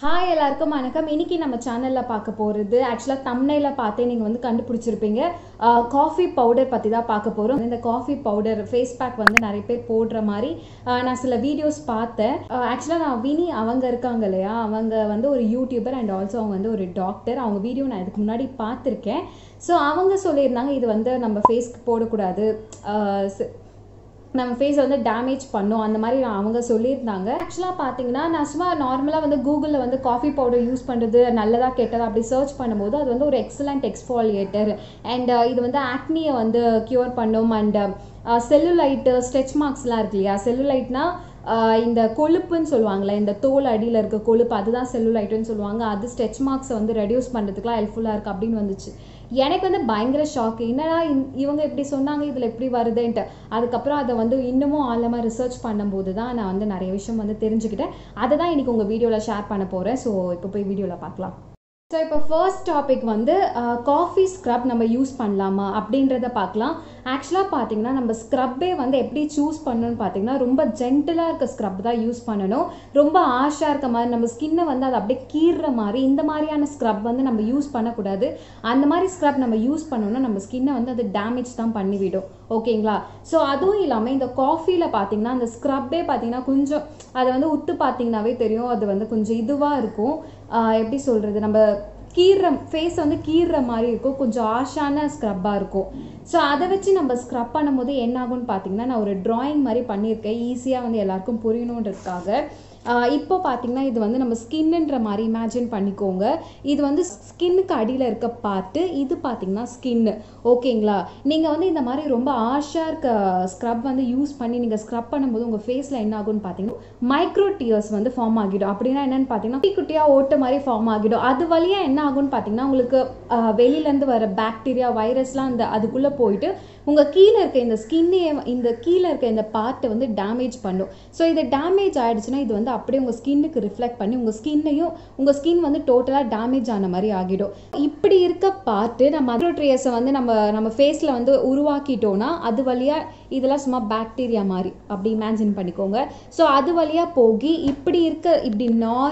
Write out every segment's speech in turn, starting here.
hi எல்லாருக்கும் வணக்கம் இன்னைக்கு நம்ம சேனலில் பார்க்க போகிறது ஆக்சுவலாக தம்னையில் பார்த்தே நீங்கள் வந்து கண்டுபிடிச்சிருப்பீங்க காஃபி பவுடர் பற்றி தான் பார்க்க போகிறோம் இந்த காஃபி பவுடர் ஃபேஸ் பேக் வந்து நிறைய பேர் போடுற மாதிரி ஆஹ் நான் சில வீடியோஸ் பார்த்தேன் ஆக்சுவலாக நான் வினி அவங்க இருக்காங்க இல்லையா அவங்க வந்து ஒரு யூடியூபர் அண்ட் ஆல்சோ அவங்க வந்து ஒரு டாக்டர் அவங்க வீடியோ நான் இதுக்கு முன்னாடி பார்த்துருக்கேன் ஸோ அவங்க சொல்லியிருந்தாங்க இது வந்து நம்ம ஃபேஸ்க்கு போடக்கூடாது ஆஹ் சி- நம்ம ஃபேஸ் வந்து டேமேஜ் பண்ணும் அந்த மாதிரி நான் அவங்க சொல்லியிருந்தாங்க ஆக்சுவலாக பார்த்தீங்கன்னா நான் சும்மா நார்மலாக வந்து கூகுளில் வந்து காஃபி பவுடர் யூஸ் பண்ணுறது நல்லதா கெட்டதா அப்படி சர்ச் பண்ணும்போது அது வந்து ஒரு எக்ஸலண்ட் எக்ஸ்ஃபாலியேட்டர் அண்ட் இது வந்து ஆக்னியை வந்து க்யூர் பண்ணும் அண்ட் செல்லுலைட்டு ஸ்ட்ரெச் மார்க்ஸ்லாம் இருக்கு இல்லையா செல்லுலைட்னா இந்த கொழுப்புன்னு சொல்லுவாங்கல்ல இந்த தோல் அடியில் இருக்க கொழுப்பு அதுதான் செல்லுலைட்டுன்னு சொல்லுவாங்க அது ஸ்ட்ரெச் மார்க்ஸை வந்து ரெடியூஸ் பண்ணுறதுக்குலாம் ஹெல்ப்ஃபுல்லாக இருக்குது அப்படின்னு வந்துச்சு எனக்கு வந்து பயங்கர ஷாக் என்னடா இந்த- இவங்க இப்படி சொன்னாங்க இதில் எப்படி வருதுன்ட்டு அதுக்கப்புறம் அதை வந்து இன்னமும் ஆழமாக ரிசர்ச் பண்ணும்போது தான் நான் வந்து நிறைய விஷயம் வந்து தெரிஞ்சுக்கிட்டேன் அதை தான் இன்னைக்கு உங்கள் வீடியோவில் ஷேர் பண்ண போகிறேன் ஸோ இப்போ போய் வீடியோவில் பார்க்கலாம் ஸோ இப்போ ஃபர்ஸ்ட் டாபிக் வந்து காஃபி ஸ்க்ரப் நம்ம யூஸ் பண்ணலாமா அப்படின்றத பார்க்கலாம் ஆக்சுவலாக பார்த்தீங்கன்னா நம்ம ஸ்க்ரப்பே வந்து எப்படி சூஸ் பண்ணணும்னு பார்த்தீங்கன்னா ரொம்ப ஜென்டிலாக இருக்க ஸ்க்ரப் தான் யூஸ் பண்ணணும் ரொம்ப ஆஷாக இருக்க மாதிரி நம்ம ஸ்கின்னை வந்து அதை அப்படியே கீறுற மாதிரி இந்த மாதிரியான ஸ்க்ரப் வந்து நம்ம யூஸ் பண்ணக்கூடாது அந்த மாதிரி ஸ்க்ரப் நம்ம யூஸ் பண்ணோம்னா நம்ம ஸ்கின்னை வந்து அது டேமேஜ் தான் பண்ணிவிடும் ஓகேங்களா ஸோ அதுவும் இல்லாமல் இந்த காஃபியில் பார்த்தீங்கன்னா அந்த ஸ்க்ரப்பே பார்த்தீங்கன்னா கொஞ்சம் அதை வந்து உத்து பார்த்தீங்கன்னாவே தெரியும் அது வந்து கொஞ்சம் இதுவாக இருக்கும் ஆஹ் எப்படி சொல்கிறது நம்ம கீறுற ஃபேஸ் வந்து கீறுற மாதிரி இருக்கும் கொஞ்சம் ஆஷான ஸ்க்ரப்பாக இருக்கும் ஸோ அதை வச்சு நம்ம ஸ்க்ரப் பண்ணும்போது என்ன ஆகும்னு பார்த்தீங்கன்னா நான் ஒரு டிராயிங் மாதிரி பண்ணியிருக்கேன் ஈஸியாக வந்து எல்லாருக்கும் புரியணுன்றதுக்காக ஆஹ் இப்போ பார்த்தீங்கன்னா இது வந்து நம்ம ஸ்கின்னுன்ற மாதிரி இமேஜின் பண்ணிக்கோங்க இது வந்து ஸ்கின்னுக்கு அடியில் இருக்க பார்ட்டு இது பார்த்தீங்கன்னா ஸ்கின்னு ஓகேங்களா நீங்கள் வந்து இந்த மாதிரி ரொம்ப ஆஷாக இருக்க ஸ்க்ரப் வந்து யூஸ் பண்ணி நீங்கள் ஸ்க்ரப் பண்ணும்போது உங்கள் ஃபேஸில் என்ன ஆகும்னு பார்த்தீங்கன்னா மைக்ரோ டியர்ஸ் வந்து ஃபார்ம் ஆகிடும் அப்படின்னா என்னன்னு பார்த்தீங்கன்னா குட்டி குட்டியாக ஓட்ட மாதிரி ஃபார்ம் ஆகிடும் அது வழியாக என்ன ஆகும்னு பார்த்தீங்கன்னா உங்களுக்கு ஆஹ் வெளியிலேருந்து வர பாக்டீரியா வைரஸ்லாம் அந்த அதுக்குள்ளே போயிட்டு உங்கள் கீழே இருக்க இந்த ஸ்கின்னே இந்த கீழே இருக்க இந்த பார்ட்டை வந்து டேமேஜ் பண்ணும் ஸோ இது டேமேஜ் ஆயிடுச்சுன்னா இது வந்து அப்படியே உங்கள் ஸ்கின்னுக்கு ரிஃப்ளெக்ட் பண்ணி உங்கள் ஸ்கின்னையும் உங்கள் ஸ்கின் வந்து டோட்டலாக டேமேஜ் ஆன மாதிரி ஆகிடும் இப்படி இருக்க பார்ட்டு நம்ம மைக்ரோட்ரியஸை வந்து நம்ம நம்ம ஃபேஸில் வந்து உருவாக்கிட்டோம்னா அது வழியாக இதெல்லாம் சும்மா பாக்டீரியா மாதிரி அப்படி இமேஜின் பண்ணிக்கோங்க ஸோ அது வழியாக போகி இப்படி இருக்க இப்படி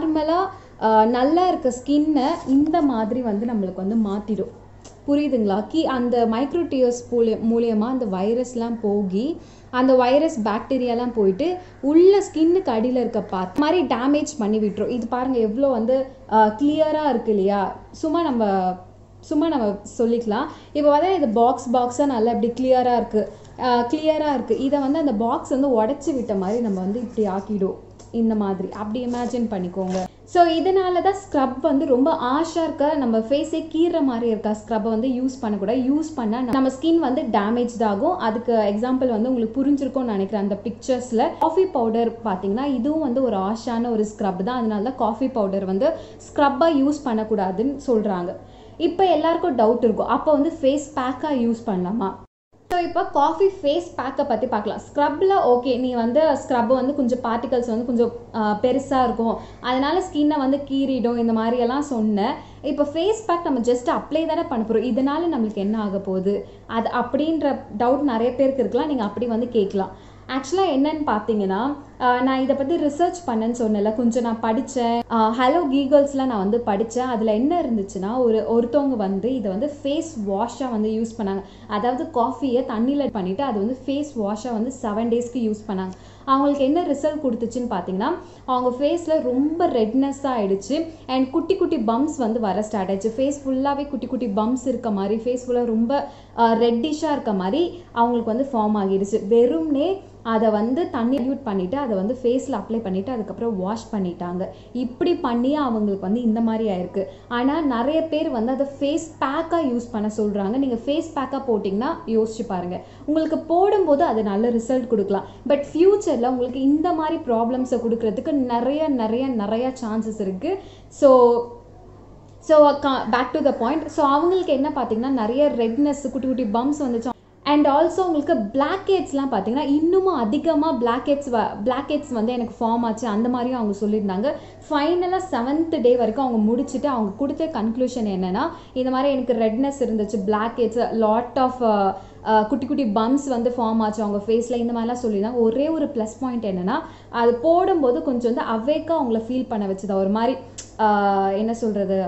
நார்மலாக நல்லா இருக்க ஸ்கின்னை இந்த மாதிரி வந்து நம்மளுக்கு வந்து மாற்றிடும் புரியுதுங்களா கீ அந்த மைக்ரோடியர்ஸ் மூலிய மூலியமாக அந்த வைரஸ்லாம் போகி அந்த வைரஸ் பாக்டீரியாலாம் போயிட்டு உள்ள ஸ்கின்னுக்கு அடியில் இருக்க பார்ட் மாதிரி டேமேஜ் பண்ணி விட்டுரும் இது பாருங்கள் எவ்வளோ வந்து கிளியராக இருக்கு இல்லையா சும்மா நம்ம சும்மா நம்ம சொல்லிக்கலாம் இப்போ வந்து இது பாக்ஸ் பாக்ஸாக நல்லா இப்படி கிளியராக இருக்குது கிளியராக இருக்குது இதை வந்து அந்த பாக்ஸ் வந்து உடச்சி விட்ட மாதிரி நம்ம வந்து இப்படி ஆக்கிடும் இந்த மாதிரி அப்படி இமேஜின் பண்ணிக்கோங்க ஸோ இதனால தான் ஸ்க்ரப் வந்து ரொம்ப ஆஷாக இருக்க நம்ம ஃபேஸே கீற மாதிரி இருக்க ஸ்க்ரப்பை வந்து யூஸ் பண்ணக்கூடாது யூஸ் பண்ணால் நம்ம ஸ்கின் வந்து டேமேஜ் ஆகும் அதுக்கு எக்ஸாம்பிள் வந்து உங்களுக்கு புரிஞ்சிருக்கும்னு நினைக்கிறேன் அந்த பிக்சர்ஸில் காஃபி பவுடர் பார்த்தீங்கன்னா இதுவும் வந்து ஒரு ஆஷான ஒரு ஸ்க்ரப் தான் அதனால தான் காஃபி பவுடர் வந்து ஸ்க்ரப்பாக யூஸ் பண்ணக்கூடாதுன்னு சொல்கிறாங்க இப்போ எல்லாருக்கும் டவுட் இருக்கும் அப்போ வந்து ஃபேஸ் பேக்காக யூஸ் பண்ணலாமா ஸோ இப்போ காஃபி ஃபேஸ் பேக்கை பற்றி பார்க்கலாம் ஸ்க்ரப்பில் ஓகே நீ வந்து ஸ்க்ரப் வந்து கொஞ்சம் பார்ட்டிகல்ஸ் வந்து கொஞ்சம் பெருசாக இருக்கும் அதனால ஸ்கின்னை வந்து கீறிடும் இந்த மாதிரியெல்லாம் சொன்னேன் இப்போ ஃபேஸ் பேக் நம்ம ஜஸ்ட் அப்ளை தானே பண்ண போகிறோம் இதனால நம்மளுக்கு என்ன ஆக போகுது அது அப்படின்ற டவுட் நிறைய பேருக்கு இருக்கலாம் நீங்கள் அப்படி வந்து கேட்கலாம் ஆக்சுவலாக என்னன்னு பார்த்தீங்கன்னா ஆஹ் நான் இதை பற்றி ரிசர்ச் பண்ணேன்னு சொன்னேன்ல கொஞ்சம் நான் படித்தேன் ஹலோ கீகல்ஸ்லாம் நான் வந்து படித்தேன் அதில் என்ன இருந்துச்சுன்னா ஒரு ஒருத்தவங்க வந்து இதை வந்து ஃபேஸ் வாஷாக வந்து யூஸ் பண்ணாங்க அதாவது காஃபியை தண்ணியில் பண்ணிவிட்டு அது வந்து ஃபேஸ் வாஷாக வந்து செவன் டேஸ்க்கு யூஸ் பண்ணாங்க அவங்களுக்கு என்ன ரிசல்ட் கொடுத்துச்சுன்னு பார்த்தீங்கன்னா அவங்க ஃபேஸில் ரொம்ப ரெட்னஸ்ஸாக ஆயிடுச்சு அண்ட் குட்டி குட்டி பம்ப்ஸ் வந்து வர ஸ்டார்ட் ஆயிடுச்சு ஃபேஸ் ஃபுல்லாகவே குட்டி குட்டி பம்ப்ஸ் இருக்க மாதிரி ஃபேஸ் ஃபுல்லாக ரொம்ப ரெட்டிஷாக இருக்க மாதிரி அவங்களுக்கு வந்து ஃபார்ம் ஆகிடுச்சு வெறும்னே அதை வந்து தண்ணி யூட் பண்ணிவிட்டு அதை வந்து ஃபேஸில் அப்ளை பண்ணிவிட்டு அதுக்கப்புறம் வாஷ் பண்ணிட்டாங்க இப்படி பண்ணி அவங்களுக்கு வந்து இந்த மாதிரி ஆயிருக்கு ஆனால் நிறைய பேர் வந்து அதை ஃபேஸ் பேக்காக யூஸ் பண்ண சொல்கிறாங்க நீங்கள் ஃபேஸ் பேக்காக போட்டிங்கன்னா யோசிச்சு பாருங்கள் உங்களுக்கு போடும்போது அது நல்ல ரிசல்ட் கொடுக்கலாம் பட் ஃப்யூச்சரில் உங்களுக்கு இந்த மாதிரி ப்ராப்ளம்ஸை கொடுக்கறதுக்கு நிறைய நிறைய நிறைய சான்சஸ் இருக்குது so so back to the point so அவங்களுக்கு என்ன பார்த்தீங்கன்னா நிறைய ரெட்னஸ் குட்டி குட்டி பம்ப்ஸ் வந்துச்சு அண்ட் ஆல்சோ உங்களுக்கு பிளாக் ஹெட்ஸ்லாம் பார்த்தீங்கன்னா இன்னமும் அதிகமாக பிளாக் ஹெட்ஸ் பிளாக் ஹெட்ஸ் வந்து எனக்கு ஃபார்ம் ஆச்சு அந்த மாதிரியும் அவங்க சொல்லியிருந்தாங்க ஃபைனலாக செவன்த் டே வரைக்கும் அவங்க முடிச்சுட்டு அவங்க கொடுத்த கன்க்ளூஷன் என்னென்னா இந்த மாதிரி எனக்கு ரெட்னஸ் இருந்துச்சு black heads lot of ah, குட்டி குட்டி பம்ஸ் வந்து ஃபார்ம் ஆச்சு அவங்க ஃபேஸில் இந்த மாதிரிலாம் சொல்லியிருந்தாங்க ஒரே ஒரு ப்ளஸ் பாயிண்ட் என்னன்னா அது போடும்போது கொஞ்சம் வந்து அவேக்காக அவங்கள ஃபீல் பண்ண வச்சுது ஒரு மாதிரி அஹ், என்ன சொல்கிறது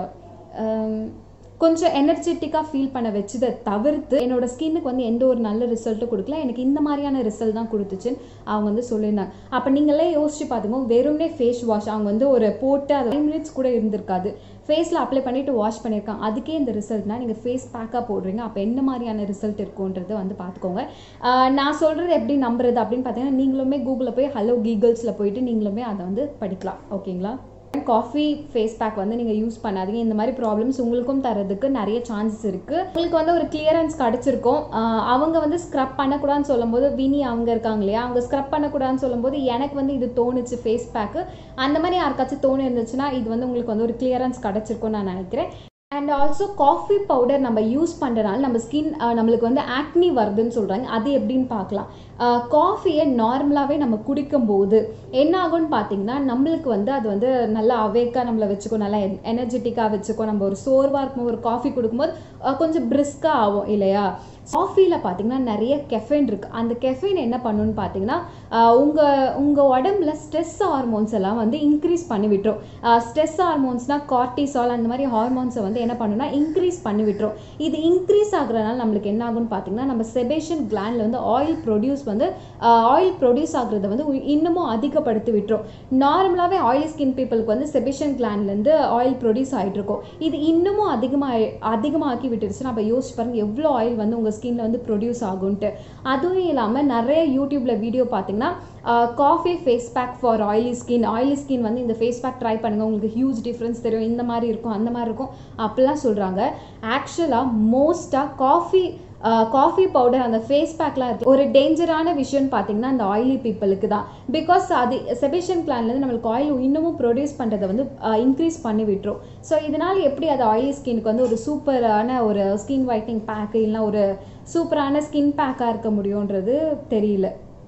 கொஞ்சம் எனர்ஜெட்டிக்காக ஃபீல் பண்ண வச்சதை தவிர்த்து என்னோட ஸ்கின்னுக்கு வந்து எந்த ஒரு நல்ல ரிசல்ட்டும் கொடுக்கல எனக்கு இந்த மாதிரியான ரிசல்ட் தான் கொடுத்துச்சுன்னு அவங்க வந்து சொல்லியிருந்தாங்க அப்போ நீங்களே யோசிச்சு பார்த்துக்கோ வெறும்னே ஃபேஸ் வாஷ் அவங்க வந்து ஒரு போட்டு அது ஃபைவ் மினிட்ஸ் கூட இருந்திருக்காது ஃபேஸில் அப்ளை பண்ணிவிட்டு வாஷ் பண்ணியிருக்காங்க அதுக்கே இந்த ரிசல்ட்னா நீங்கள் ஃபேஸ் பேக்காக போடுறீங்க அப்போ என்ன மாதிரியான ரிசல்ட் இருக்குன்றது வந்து பார்த்துக்கோங்க ஆஹ் நான் சொல்கிறது எப்படி நம்புறது அப்படின்னு பார்த்தீங்கன்னா நீங்களுமே கூகுளில் போய் ஹலோ கீகல்ஸில் போயிட்டு நீங்களுமே அதை வந்து படிக்கலாம் ஓகேங்களா காஃபி ஃபேஸ் பேக் வந்து நீங்கள் யூஸ் பண்ணாதீங்க இந்த மாதிரி ப்ராப்ளம்ஸ் உங்களுக்கும் தரதுக்கு நிறைய சான்சஸ் இருக்குது உங்களுக்கு வந்து ஒரு கிளியரன்ஸ் கிடச்சிருக்கும் ஆஹ் அவங்க வந்து ஸ்க்ரப் பண்ணக்கூடாதுன்னு சொல்லும்போது வினி அவங்க இருக்காங்க இல்லையா அவங்க ஸ்க்ரப் பண்ணக்கூடாதுன்னு சொல்லும்போது எனக்கு வந்து இது தோணுச்சு ஃபேஸ் பேக்கு அந்த மாதிரி யாருக்காச்சும் தோணு இருந்துச்சுன்னா இது வந்து உங்களுக்கு வந்து ஒரு கிளியரன்ஸ் கிடச்சிருக்கும்னு நான் நினைக்கிறேன் அண்ட் ஆல்சோ காஃபி பவுடர் நம்ம யூஸ் பண்ணுறனால நம்ம ஸ்கின் நம்மளுக்கு வந்து ஆக்னி வருதுன்னு சொல்கிறாங்க அது எப்படின்னு பார்க்கலாம் காஃபியை நார்மலாகவே நம்ம குடிக்கும்போது என்ன ஆகும்னு பார்த்தீங்கன்னா நம்மளுக்கு வந்து அது வந்து நல்லா அவேக்காக நம்மளை வச்சுக்கோ நல்லா எனர்ஜெட்டிக்காக வச்சுக்கோ நம்ம ஒரு சோர்வாக இருக்கும்போது ஒரு காஃபி குடிக்கும்போது அஹ், கொஞ்சம் பிரிஸ்காக ஆகும் இல்லையா காஃபியில் பார்த்தீங்கன்னா நிறைய கெஃபைன் இருக்குது அந்த கெஃபைன் என்ன பண்ணுன்னு பார்த்தீங்கன்னா உங்கள் உங்கள் உடம்புல ஸ்ட்ரெஸ் ஹார்மோன்ஸ் எல்லாம் வந்து இன்க்ரீஸ் பண்ணி விட்டுரும் ஸ்ட்ரெஸ் ஹார்மோன்ஸ்னால் கார்டிசால் அந்த மாதிரி ஹார்மோன்ஸை வந்து என்ன பண்ணுன்னா இன்க்ரீஸ் பண்ணி விட்டுரும் இது இன்க்ரீஸ் ஆகுறதுனால நம்மளுக்கு என்ன ஆகும்னு பார்த்தீங்கன்னா நம்ம செபேஷன் கிளாண்டில் வந்து ஆயில் ப்ரொடியூஸ் வந்து ஆயில் ப்ரொடியூஸ் ஆகுறத வந்து உ- இன்னமும் அதிகப்படுத்தி விட்டுரும் நார்மலாகவே ஆயிலி ஸ்கின் பீப்புளுக்கு வந்து செபேஷன் கிளாண்ட்லேருந்து ஆயில் ப்ரொடியூஸ் ஆகிட்டு இருக்கும் இது இன்னமும் அதிகமாக அதிகமாக்கி விட்டுருச்சு நம்ம யோசிச்சு பாருங்க எவ்வளோ ஆயில் வந்து உங்கள் ஸ்கின்ல வந்து ப்ரொடியூஸ் ஆகும்ன்ட்டு அதுவும் இல்லாமல் நிறைய யூடியூப்ல வீடியோ பார்த்தீங்கன்னா coffee face pack for oily skin oily skin வந்து இந்த ஃபேஸ் பேக் ட்ரை பண்ணுங்க உங்களுக்கு ஹியூஜ் டிஃப்ரென்ஸ் தெரியும் இந்த மாதிரி இருக்கும் அந்த மாதிரி இருக்கும் அப்படிலாம் சொல்கிறாங்க ஆக்சுவலாக மோஸ்ட்டாக காஃபி காஃபி பவுடர் அந்த ஃபேஸ் பேக்லாம் இருக்கு ஒரு டேஞ்சரான விஷயம்னு பார்த்தீங்கன்னா அந்த ஆயிலி பீப்புளுக்கு தான் பிகாஸ் அது செபேஷன் பிளான்லேருந்து நம்மளுக்கு ஆயில் இன்னமும் ப்ரொடியூஸ் பண்ணுறதை வந்து இன்க்ரீஸ் பண்ணி விட்டுரும் ஸோ இதனால் எப்படி அது ஆயிலி ஸ்கின்னுக்கு வந்து ஒரு சூப்பரான ஒரு ஸ்கின் ஒயிட்னிங் பேக்கு இல்லைனா ஒரு சூப்பரான ஸ்கின் பேக்காக இருக்க முடியுன்றது தெரியல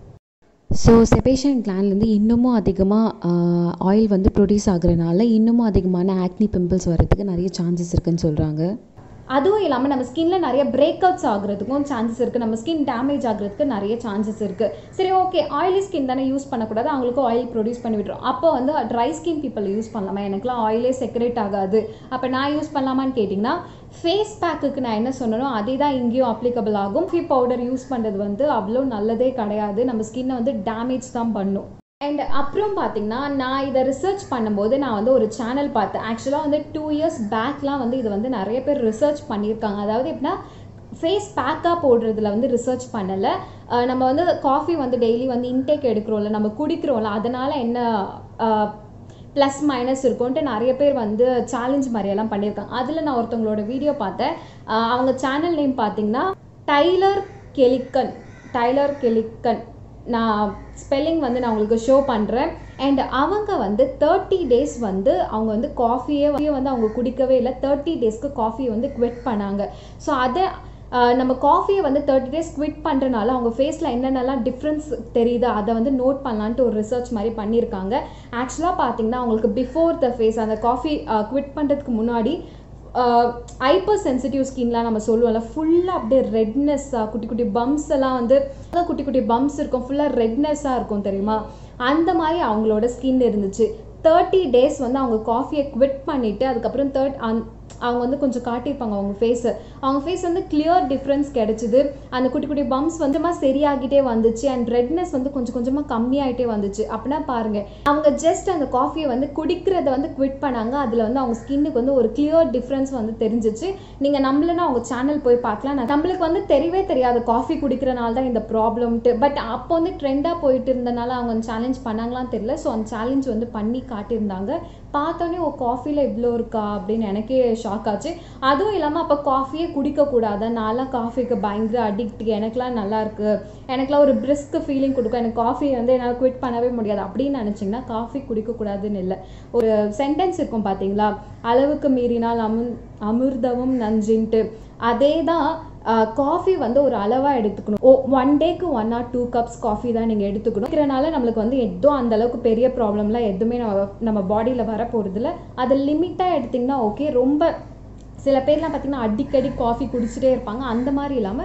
ஸோ செபேஷியன் கிளாண்ட்லேருந்து இன்னமும் அதிகமாக ஆயில் வந்து ப்ரொடியூஸ் ஆகுறனால இன்னமும் அதிகமான ஆக்னி பிம்பிள்ஸ் வரதுக்கு நிறைய சான்சஸ் இருக்குன்னு சொல்கிறாங்க அதுவும் இல்லாமல் நம்ம ஸ்கின்ல நிறைய பிரேக் அவுட்ஸ் ஆகுறதுக்கும் சான்சஸ் இருக்குது நம்ம ஸ்கின் டேமேஜ் ஆகுறதுக்கு நிறைய சான்சஸ் இருக்குது சரி ஓகே ஆயிலி ஸ்கின் தானே யூஸ் பண்ணக்கூடாது அவங்களுக்கும் ஆயில் ப்ரொடியூஸ் பண்ணி விட்டுரும் அப்போ வந்து ட்ரை ஸ்கின் பீப்பிள் யூஸ் பண்ணலாமா எனக்குலாம் ஆயிலே செக்ரேட் ஆகாது அப்போ நான் யூஸ் பண்ணலாமான்னு கேட்டிங்கன்னா ஃபேஸ் பேக்குக்கு நான் என்ன சொன்னனோ அதே தான் இங்கேயும் அப்ளிகபிள் ஆகும் ஃபீ பவுடர் யூஸ் பண்ணுறது வந்து அவ்வளோ நல்லதே கிடையாது நம்ம ஸ்கின்னை வந்து டேமேஜ் தான் பண்ணும் அண்ட் அப்புறம் பார்த்தீங்கன்னா நான் இதை ரிசர்ச் பண்ணும்போது நான் வந்து ஒரு சேனல் பார்த்தேன் ஆக்சுவலாக வந்து டூ இயர்ஸ் பேக்லாம் வந்து இது வந்து நிறைய பேர் ரிசர்ச் பண்ணியிருக்காங்க அதாவது எப்படின்னா ஃபேஸ் பேக்காக போடுறதுல வந்து ரிசர்ச் பண்ணலை அஹ் நம்ம வந்து காஃபி வந்து டெய்லி வந்து இன்டேக் எடுக்கிறோம்ல நம்ம குடிக்கிறோம்ல அதனால் என்ன ப்ளஸ் மைனஸ் இருக்கும்ன்ட்டு நிறைய பேர் வந்து சேலஞ்ச் மாதிரியெல்லாம் பண்ணியிருக்காங்க அதில் நான் ஒருத்தவங்களோட வீடியோ பார்த்தேன் அஹ் அவங்க சேனல் நேம் பார்த்தீங்கன்னா டைலர் கெலிக்கன் டைலர் கெலிக்கன் நான் ஸ்பெல்லிங் வந்து நான் உங்களுக்கு ஷோ பண்ணுறேன் அண்ட் அவங்க வந்து தேர்ட்டி டேஸ் வந்து அவங்க வந்து காஃபியே வந்து அவங்க குடிக்கவே இல்லை தேர்ட்டி டேஸ்க்கு காஃபியை வந்து குவிட் பண்ணாங்க ஸோ அதை ஆஹ் நம்ம காஃபியை வந்து தேர்ட்டி டேஸ் குவிட் பண்ணுறனால அவங்க ஃபேஸில் என்னென்னலாம் டிஃப்ரென்ஸ் தெரியுது அதை வந்து நோட் பண்ணலான்ட்டு ஒரு ரிசர்ச் மாதிரி பண்ணியிருக்காங்க ஆக்சுவலாக பார்த்தீங்கன்னா அவங்களுக்கு பிஃபோர் த ஃபேஸ் அந்த காஃபி குவிட் பண்ணுறதுக்கு முன்னாடி ஹைப்பர் சென்சிட்டிவ் ஸ்கின்லாம் நம்ம சொல்லுவோம்ல ஃபுல்லாக அப்படியே ரெட்னஸ்ஸாக குட்டி குட்டி பம்ப்ஸ் எல்லாம் வந்து அதான் குட்டி குட்டி பம்ப்ஸ் இருக்கும் ஃபுல்லாக ரெட்னஸ்ஸாக இருக்கும் தெரியுமா அந்த மாதிரி அவங்களோட ஸ்கின் இருந்துச்சு தேர்ட்டி டேஸ் வந்து அவங்க காஃபியை குவிட் பண்ணிவிட்டு அதுக்கப்புறம் தேர்ட் அந் அவங்க வந்து கொஞ்சம் காட்டியிருப்பாங்க அவங்க ஃபேஸை அவங்க ஃபேஸ் வந்து கிளியர் டிஃப்ரென்ஸ் கிடைச்சிது அந்த குட்டி குட்டி பம்ப்ஸ் வந்துமா சரியாகிட்டே வந்துச்சு அண்ட் ரெட்னஸ் வந்து கொஞ்சம் கொஞ்சமாக கம்மியாயிட்டே வந்துச்சு அப்படின்னா பாருங்க அவங்க ஜஸ்ட் அந்த காஃபியை வந்து குடிக்கிறத வந்து குவிட் பண்ணாங்க அதில் வந்து அவங்க ஸ்கின்னுக்கு வந்து ஒரு கிளியர் டிஃப்ரென்ஸ் வந்து தெரிஞ்சிச்சு நீங்கள் நம்மளனா அவங்க சேனல் போய் பார்க்கலாம் நான் நம்மளுக்கு வந்து தெரியவே தெரியாது காஃபி குடிக்கிறனால தான் இந்த ப்ராப்ளம்ட்டு பட் அப்போ வந்து ட்ரெண்டாக போயிட்டு இருந்தனால அவங்க அந்த சேலஞ்ச் பண்ணாங்களான்னு தெரியல ஸோ அந்த சேலஞ்ச் வந்து பண்ணி காட்டியிருந்தாங்க பார்த்தோன்னே ஓ காஃபியில் இவ்வளோ இருக்கா அப்படின்னு எனக்கே ஷாக் ஆச்சு அதுவும் இல்லாமல் அப்போ காஃபியே குடிக்கக்கூடாது நான்லாம் காஃபிக்கு பயங்கர அடிக்ட் எனக்குலாம் நல்லா இருக்கு எனக்குலாம் ஒரு பிரிஸ்க் ஃபீலிங் கொடுக்கும் எனக்கு காஃபி வந்து என்னால் குவிட் பண்ணவே முடியாது அப்படின்னு நினச்சிங்கன்னா காஃபி குடிக்கக்கூடாதுன்னு இல்லை ஒரு சென்டென்ஸ் இருக்கும் பார்த்தீங்களா அளவுக்கு மீறினால் அமிர் அமிர்தமும் நஞ்சின்ட்டு அதே தான் காஃபி வந்து ஒரு அளவாக எடுத்துக்கணும் ஓ ஒன் டேக்கு one or two cups coffee தான் நீங்கள் எடுத்துக்கணும் இருக்கிறனால நம்மளுக்கு வந்து எதுவும் அந்த அளவுக்கு பெரிய ப்ராப்ளம்லாம் எதுவுமே நம்ம நம்ம பாடியில் வர போகிறதில்ல அதை லிமிட்டாக எடுத்திங்கன்னா ஓகே ரொம்ப சில பேர்லாம் பார்த்தீங்கன்னா அடிக்கடி காஃபி குடிச்சிட்டே இருப்பாங்க அந்த மாதிரி இல்லாமல்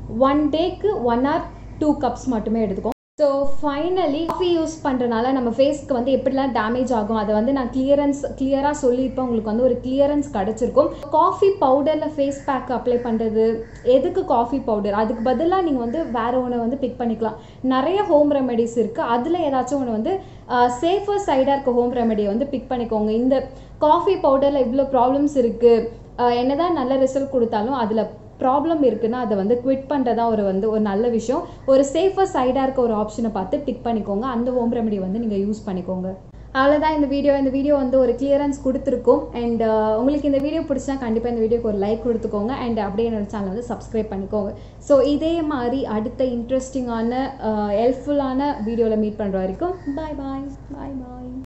ஒன் டேக்கு ஒன் ஆர் டூ கப்ஸ் மட்டுமே எடுத்துக்கோங்க ஸோ ஃபைனலி காஃபி யூஸ் பண்ணுறனால நம்ம ஃபேஸ்க்கு வந்து எப்படிலாம் டேமேஜ் ஆகும் அதை வந்து நான் கிளியரன்ஸ் கிளியராக சொல்லியிருப்பேன் உங்களுக்கு வந்து ஒரு கிளியரன்ஸ் கிடச்சிருக்கும் காஃபி பவுடரில் ஃபேஸ் பேக் அப்ளை பண்ணுறது எதுக்கு காஃபி பவுடர் அதுக்கு பதிலாக நீங்கள் வந்து வேற ஒன்று வந்து பிக் பண்ணிக்கலாம் நிறைய ஹோம் ரெமெடிஸ் இருக்குது அதில் ஏதாச்சும் ஒன்று வந்து சேஃபர் சைடாக இருக்க ஹோம் ரெமெடியை வந்து பிக் பண்ணிக்கோங்க இந்த காஃபி பவுடரில் இவ்வளோ ப்ராப்ளம்ஸ் இருக்குது என்னதான் நல்ல ரிசல்ட் கொடுத்தாலும் அதில் ப்ராப்ளம் இருக்குன்னா அதை வந்து குவிட் பண்ணுறதா ஒரு வந்து ஒரு நல்ல விஷயம் ஒரு சேஃபர் சைடாக இருக்க ஒரு ஆப்ஷனை பார்த்து பிக் பண்ணிக்கோங்க அந்த ஹோம் ரெமெடி வந்து நீங்கள் யூஸ் பண்ணிக்கோங்க அவ்வளோதான் இந்த வீடியோ இந்த வீடியோ வந்து ஒரு கிளியரன்ஸ் கொடுத்துருக்கோம் அண்ட் உங்களுக்கு இந்த வீடியோ பிடிச்சா கண்டிப்பாக இந்த வீடியோக்கு ஒரு லைக் கொடுத்துக்கோங்க அண்ட் அப்படியே என்னோட சேனல் வந்து சப்ஸ்கிரைப் பண்ணிக்கோங்க ஸோ இதே மாதிரி அடுத்த இன்ட்ரெஸ்டிங்கான ஹெல்ப்ஃபுல்லான வீடியோவில் மீட் பண்ணுற வரைக்கும் பாய் பாய் பாய் பாய்